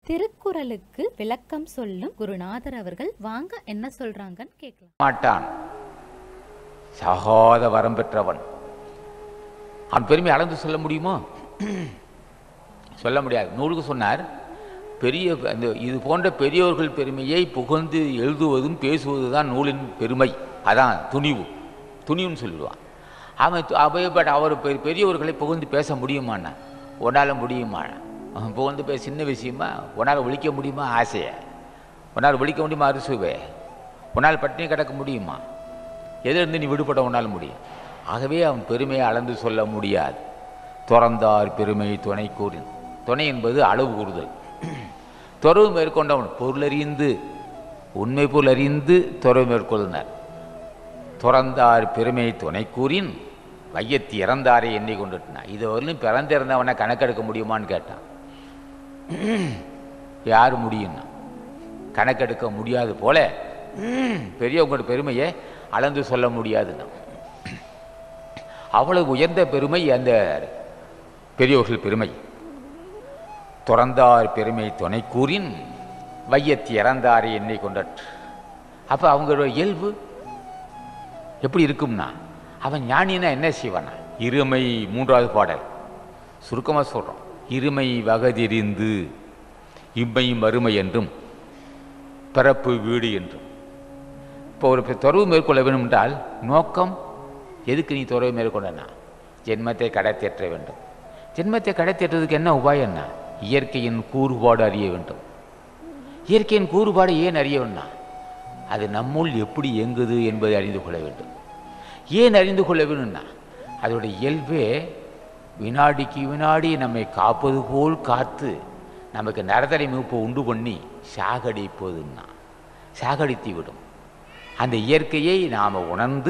திருக்குறளுக்கு விளக்கம் சொல்லும் குருநாதர் அவர்கள் வாங்க என்ன சொல்றாங்கன்னு கேட்கலாம் மாட்டான் சகாத வரம் பெற்றவன் அவன் பெருமை அளந்து சொல்ல முடியுமோ சொல்ல முடியாது நூலுக்கு சொன்னார் பெரிய அந்த இது போன்ற பெரியோர்கள் பெருமையை புகழ்ந்து எழுதுவதும் பேசுவது தான் நூலின் பெருமை அதான் துணிவு துணிவுன்னு சொல்லிடுவான் அவன் து- அவை பட் அவர் பெ- பெரியவர்களை புகழ்ந்து பேச முடியுமாண்ணா உன்னால் முடியுமா அவன் புகழ்ந்து பேச சின்ன விஷயமா உன்னால் ஒழிக்க முடியுமா ஆசையை உன்னால் ஒழிக்க முடியுமா அரிசுவே உன்னால் பட்டினி கிடக்க முடியுமா எதிலிருந்து நீ விடுபட உன்னால் முடியும் ஆகவே அவன் பெருமையை அளந்து சொல்ல முடியாது துறந்தார் பெருமை துணை கூறின் துணை என்பது அளவு கூறுதல் துறவு மேற்கொண்டவன் பொருளறிந்து உண்மை பொருள் அறிந்து துறவு மேற்கொள்ளினார் துறந்தார் பெருமை துணை கூறின் வையத்தி இறந்தாரை எண்ணி கொண்டுட்டான் இது வரலும் பிறந்திருந்தவனை கணக்கெடுக்க முடியுமான்னு கேட்டான் யார் முடியும்னா கணக்கெடுக்க முடியாது போல பெரியவங்களோட பெருமையை அளந்து சொல்ல முடியாதுன்னா அவ்வளவு உயர்ந்த பெருமை அந்த பெரியவர்கள் பெருமை துறந்தார் பெருமை துணை கூறின் வையத்தி இறந்தாரை எண்ணெய் கொண்டற்று அப்போ அவங்களோட இயல்பு எப்படி இருக்கும்னா அவன் ஞானினா என்ன செய்வானா இருமை மூன்றாவது பாடல் சுருக்கமாக சொல்கிறோம் இருமை வகதிரிந்து இம்மை மறுமை என்றும் பிறப்பு வீடு என்றும் இப்போ ஒரு பெ- துறவு மேற்கொள்ள வேண்டும் என்றால் நோக்கம் எதுக்கு நீ துறவு மேற்கொள்ளனா ஜென்மத்தை கடத்தேற்ற வேண்டும் ஜென்மத்தை கடத்தேற்றதுக்கு என்ன உபாயம் என்ன இயற்கையின் கூறுபாடு அறிய வேண்டும் இயற்கையின் கூறுபாடு ஏன் அறிய வேண்டாம் அது நம்முள் எப்படி இயங்குது என்பதை அறிந்து கொள்ள வேண்டும் ஏன் அறிந்து கொள்ள வேணும்னா அதோட இயல்பே வினாடிக்கு வினாடி நம்மை காப்பது போல் காத்து நமக்கு நரதரை மீட்பை உண்டு பண்ணி சாகடிப்பதுன்னா சாகடித்து விடும் அந்த இயற்கையை நாம் உணர்ந்து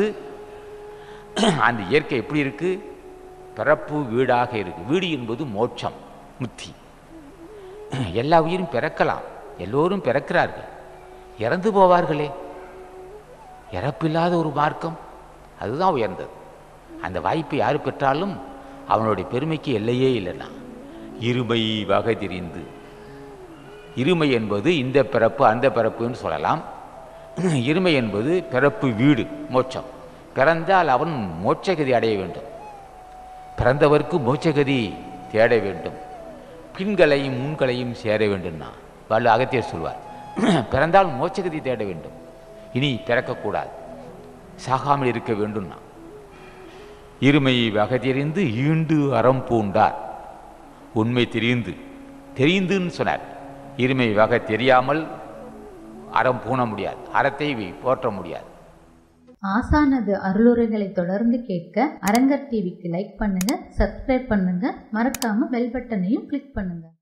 அந்த இயற்கை எப்படி இருக்கு பிறப்பு வீடாக இருக்கு வீடு என்பது மோட்சம் முத்தி எல்லா உயிரும் பிறக்கலாம் எல்லோரும் பிறக்கிறார்கள் இறந்து போவார்களே இறப்பில்லாத ஒரு மார்க்கம் அதுதான் உயர்ந்தது அந்த வாய்ப்பை யார் பெற்றாலும் அவனுடைய பெருமைக்கு எல்லையே இல்லைன்னா இருமை வகை தெரிந்து இருமை என்பது இந்த பிறப்பு அந்த பிறப்புன்னு சொல்லலாம் இருமை என்பது பிறப்பு வீடு மோட்சம் பிறந்தால் அவன் மோட்சகதி அடைய வேண்டும் பிறந்தவர்க்கு மோட்சகதி தேட வேண்டும் பின்களையும் முன்களையும் சேர வேண்டும்னா வல்லு அகத்தியர் சொல்வார் பிறந்தால் மோட்சகதி தேட வேண்டும் இனி பிறக்கக்கூடாது சாகாமல் இருக்க வேண்டும்னா இருமை வகதெறிந்து ஈண்டு அறம் பூண்டார் உண்மை தெரிந்து தெரிந்துன்னு சொன்னார் இருமை வகை தெரியாமல் அறம் பூண முடியாது அறத்தை போற்ற முடியாது ஆசானது அருளுரைகளை தொடர்ந்து கேட்க அரங்கர் டிவிக்கு லைக் பண்ணுங்க சப்ஸ்கிரைப் பண்ணுங்க மறக்காம பெல் பட்டனையும் கிளிக் பண்ணுங்க